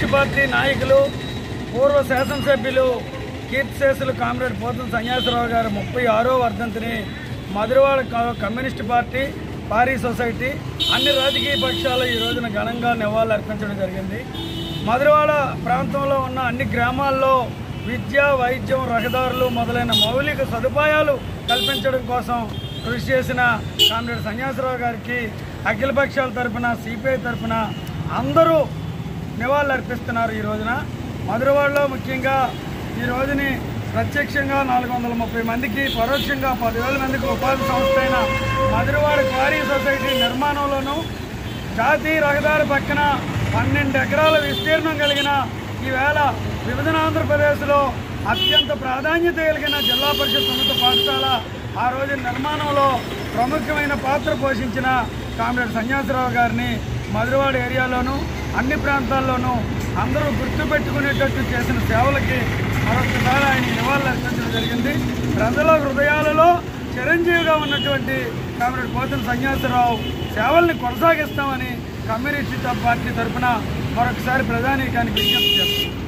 communist party నాయకులు పూర్వ శాసనసభ్యులు కీర్తిశేషులు కామ్రేడ్ పోతం సన్యాసరావు గారు ముప్పై ఆరో వర్ధంతిని మధురవాడ క- కమ్యూనిస్ట్ పార్టీ పారీ సొసైటీ అన్ని రాజకీయ పక్షాలు ఈ రోజున ఘనంగా నివాళులు అర్పించడం జరిగింది మధురవాడ ప్రాంతంలో ఉన్న అన్ని గ్రామాల్లో విద్య వైద్యం రహదారులు మొదలైన మౌలిక సదుపాయాలు కల్పించడం కోసం కృషి చేసిన కామ్రేడ్ సన్యాసరావు గారికి అఖిల పక్షాల తరపున సిపిఐ తరపున అందరూ నివాళులు అర్పిస్తున్నారు ఈ రోజున మధురవాడలో ముఖ్యంగా ఈ రోజుని ప్రత్యక్షంగా నాలుగు వందల ముప్పై మందికి పరోక్షంగా పదివేల మందికి ఉపాధి సంస్థ అయిన మధురవాడ క్వారీ సొసైటీ నిర్మాణంలోనూ జాతీయ రహదారి పక్కన పన్నెండు ఎకరాల విస్తీర్ణం కలిగిన ఈవేళ విభజన ఆంధ్రప్రదేశ్లో అత్యంత ప్రాధాన్యత కలిగిన జిల్లా పరిషత్ ఉన్నత పాఠశాల ఆ రోజు నిర్మాణంలో ప్రముఖమైన పాత్ర పోషించిన కామ్రేడ్ సన్యాసరావు గారిని మధురవాడ ఏరియాలోనూ అన్ని ప్రాంతాల్లోనూ అందరూ గుర్తుపెట్టుకునేటట్టు చేసిన సేవలకి మరొకసారి ఆయన నివాళులు అర్పించడం జరిగింది ప్రజల హృదయాలలో చిరంజీవిగా ఉన్నటువంటి కామ్రేడ్ పోతన సన్యాసరావు సేవల్ని కొనసాగిస్తామని కమ్యూనిస్ట్ పార్టీ తరఫున మరొకసారి ప్రధానికానికి విజ్ఞప్తి చేస్తున్నాం